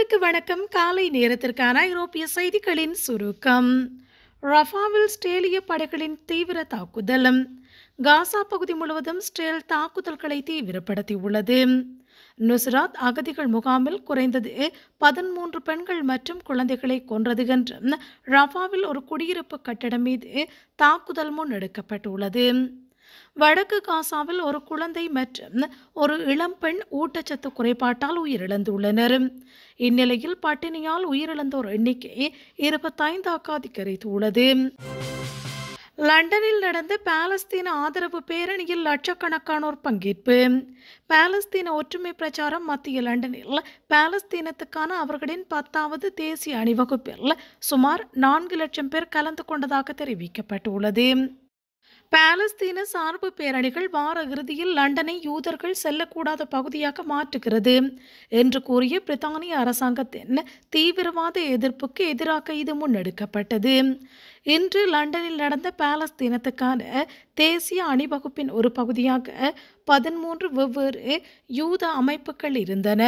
நேர்களுக்கு வணக்கம் காலை நேரத்திற்கான ஐரோப்பிய செய்திகளின் சுருக்கம் ரஃபாவில் ஸ்டேலிய படைகளின் தீவிர தாக்குதல் காசா பகுதி முழுவதும் ஸ்டேல் தாக்குதல்களை தீவிரப்படுத்தியுள்ளது நுஸ்ராத் அகதிகள் முகாமில் குறைந்தது பதிமூன்று பெண்கள் மற்றும் குழந்தைகளை கொன்றது என்றும் ரஃபாவில் ஒரு குடியிருப்பு கட்டடம் மீது தாக்குதல் முன்னெடுக்கப்பட்டுள்ளது வடக்கு காசாவில் ஒரு குழந்தை மற்றும் ஒரு இளம்பெண் ஊட்டச்சத்து குறைபாட்டால் உயிரிழந்துள்ளனர் இந்நிலையில் பட்டினியால் உயிரிழந்தோர் எண்ணிக்கை இருபத்தைந்தாக அதிகரித்துள்ளது லண்டனில் நடந்த பாலஸ்தீன ஆதரவு பேரணியில் லட்சக்கணக்கானோர் பங்கேற்பு பாலஸ்தீன ஒற்றுமை பிரச்சாரம் மத்திய லண்டனில் பாலஸ்தீனத்துக்கான அவர்களின் பத்தாவது தேசிய அணிவகுப்பில் சுமார் நான்கு லட்சம் பேர் கலந்து கொண்டதாக தெரிவிக்கப்பட்டுள்ளது பாலஸ்தீன சார்பு பேரணிகள் வார இறுதியில் லண்டனை யூதர்கள் செல்லக்கூடாத பகுதியாக மாற்றுகிறது என்று கூறிய பிரித்தானிய அரசாங்கத்தின் தீவிரவாத எதிர்ப்புக்கு எதிராக இது முன்னெடுக்கப்பட்டது இன்று லண்டனில் நடந்த பாலஸ்தீனத்துக்கான தேசிய அணிவகுப்பின் ஒரு பகுதியாக பதிமூன்று வெவ்வேறு யூத அமைப்புகள் இருந்தன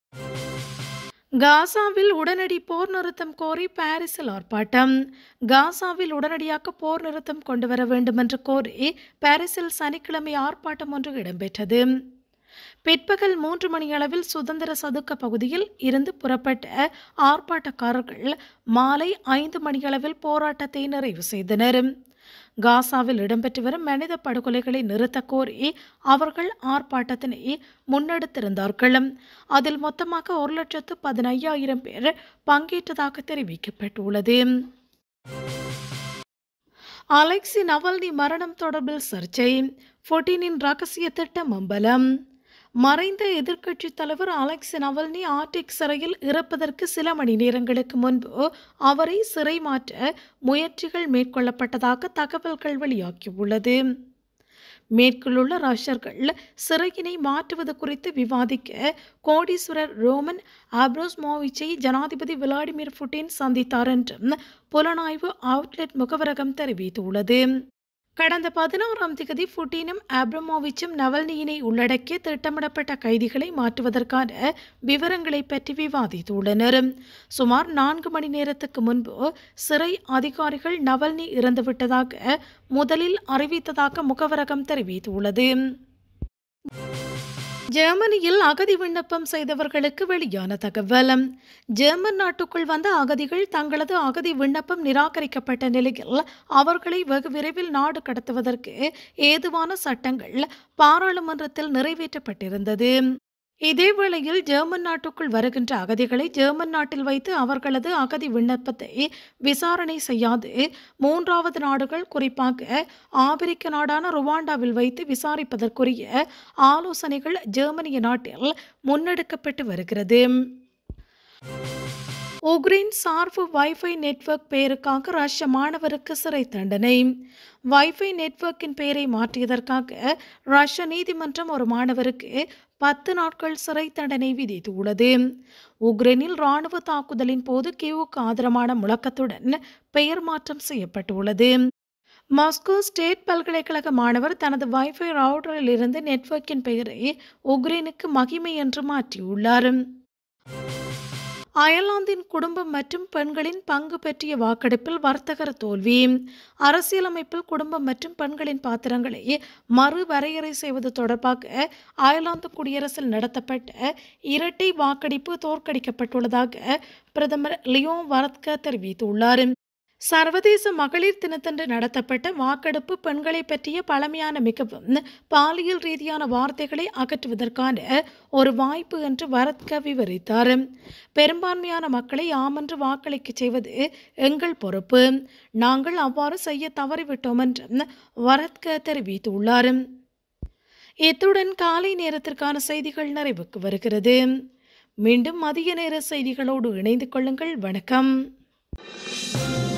காசாவில் உடனடி போர் நிறுத்தம் கோரி பாரிஸில் ஆர்ப்பாட்டம் காசாவில் உடனடியாக போர் நிறுத்தம் கொண்டு வர வேண்டும் என்று கோரி பாரிஸில் சனிக்கிழமை ஆர்ப்பாட்டம் ஒன்று இடம்பெற்றது பிற்பகல் மூன்று மணியளவில் சுதந்திர சதுக்க பகுதியில் இருந்து புறப்பட்ட ஆர்ப்பாட்டக்காரர்கள் மாலை ஐந்து மணியளவில் போராட்டத்தை நிறைவு செய்தனர் காசாவில் இடம்பெற்று வரும் மனித படுகொலைகளை நிறுத்த கோரி அவர்கள் ஆர்ப்பாட்டத்தினை முன்னெடுத்திருந்தார்கள் அதில் மொத்தமாக ஒரு லட்சத்து பதினையாயிரம் பேர் பங்கேற்றதாக தெரிவிக்கப்பட்டுள்ளது அலெக்சி நவல்னி மரணம் தொடர்பில் சர்ச்சை புட்டினின் ரகசிய திட்டம் அம்பலம் மறைந்த எதிர்க்கட்சி தலைவர் அலெக்சி நவல்னி ஆர்டிக் சிறையில் இறப்பதற்கு சில மணி நேரங்களுக்கு முன்பு அவரை சிறை மாற்ற முயற்சிகள் மேற்கொள்ளப்பட்டதாக தகவல்கள் வெளியாகியுள்ளது மேற்குள்ள ரஷ்யர்கள் சிறையினை மாற்றுவது குறித்து விவாதிக்க கோடீஸ்வரர் ரோமன் ஆப்ரோஸ்மோவிச்சை ஜனாதிபதி விளாடிமிர் புட்டின் சந்தித்தார் என்றும் புலனாய்வு அவுட்லெட் முகவரகம் தெரிவித்துள்ளது கடந்த பதினோராம் திகதி புட்டினும் ஆப்ரமோவிச்சும் நவல்னியினை உள்ளடக்கிய திட்டமிடப்பட்ட கைதிகளை மாற்றுவதற்கான விவரங்களை பற்றி விவாதித்துள்ளனர் சுமார் நான்கு மணி நேரத்துக்கு முன்பு சிறை அதிகாரிகள் நவல்னி இறந்துவிட்டதாக முதலில் அறிவித்ததாக முகவரகம் தெரிவித்துள்ளது ஜெர்மனியில் அகதி விண்ணப்பம் செய்தவர்களுக்கு வெளியான தகவல் ஜெர்மன் நாட்டுக்குள் வந்த அகதிகள் தங்களது அகதி விண்ணப்பம் நிராகரிக்கப்பட்ட நிலையில் அவர்களை வெகு விரைவில் நாடு கடத்துவதற்கு ஏதுவான சட்டங்கள் பாராளுமன்றத்தில் நிறைவேற்றப்பட்டிருந்தது இதேவேளையில் ஜெர்மன் நாட்டுக்குள் வருகின்ற அகதிகளை ஜெர்மன் நாட்டில் வைத்து அவர்களது அகதி விண்ணப்பத்தை விசாரணை செய்யாது மூன்றாவது நாடுகள் குறிப்பாக ஆப்பிரிக்க நாடான ருவாண்டாவில் வைத்து விசாரிப்பதற்குரிய ஆலோசனைகள் ஜெர்மனிய நாட்டில் முன்னெடுக்கப்பட்டு வருகிறது உக்ரைன் சார்பு வைஃபை நெட்வொர்க் பெயருக்காக ரஷ்ய மாணவருக்கு சிறை தண்டனை வைஃபை நெட்வொர்க்கின் பெயரை மாற்றியதற்காக ரஷ்ய நீதிமன்றம் ஒரு மாணவருக்கு பத்து நாட்கள் சிறை தண்டனை விதித்துள்ளது உக்ரைனில் இராணுவ தாக்குதலின் போது கியூவுக்கு ஆதரமான முழக்கத்துடன் பெயர் மாற்றம் செய்யப்பட்டுள்ளது மாஸ்கோ ஸ்டேட் பல்கலைக்கழக மாணவர் தனது வைஃபை ரவுட்டரில் இருந்து நெட்வொர்க்கின் பெயரை உக்ரைனுக்கு மகிமை என்று மாற்றியுள்ளார் அயர்லாந்தின் குடும்பம் மற்றும் பெண்களின் பங்கு பற்றிய வாக்கெடுப்பில் வர்த்தகர் தோல்வி அரசியலமைப்பில் குடும்பம் மற்றும் பெண்களின் பாத்திரங்களை மறுவரையறை செய்வது தொடர்பாக அயர்லாந்து குடியரசில் நடத்தப்பட்ட இரட்டை வாக்கெடுப்பு தோற்கடிக்கப்பட்டுள்ளதாக பிரதமர் லியோன் வரத்க தெரிவித்துள்ளார் சர்வதேச மகளிர் தினத்தன்று நடத்தப்பட்ட வாக்கெடுப்பு பெண்களை பற்றிய பழமையான மிகவும் பாலியல் ரீதியான வார்த்தைகளை அகற்றுவதற்கான ஒரு வாய்ப்பு என்று வரத்க விவரித்தார் பெரும்பான்மையான மக்களை ஆமென்று வாக்களிக்க செய்வது எங்கள் பொறுப்பு நாங்கள் அவ்வாறு செய்ய தவறிவிட்டோம் என்று வரத்க தெரிவித்துள்ளார் இத்துடன் காலை நேரத்திற்கான செய்திகள் நிறைவுக்கு வருகிறது மீண்டும் மதிய நேர செய்திகளோடு இணைந்து கொள்ளுங்கள் வணக்கம்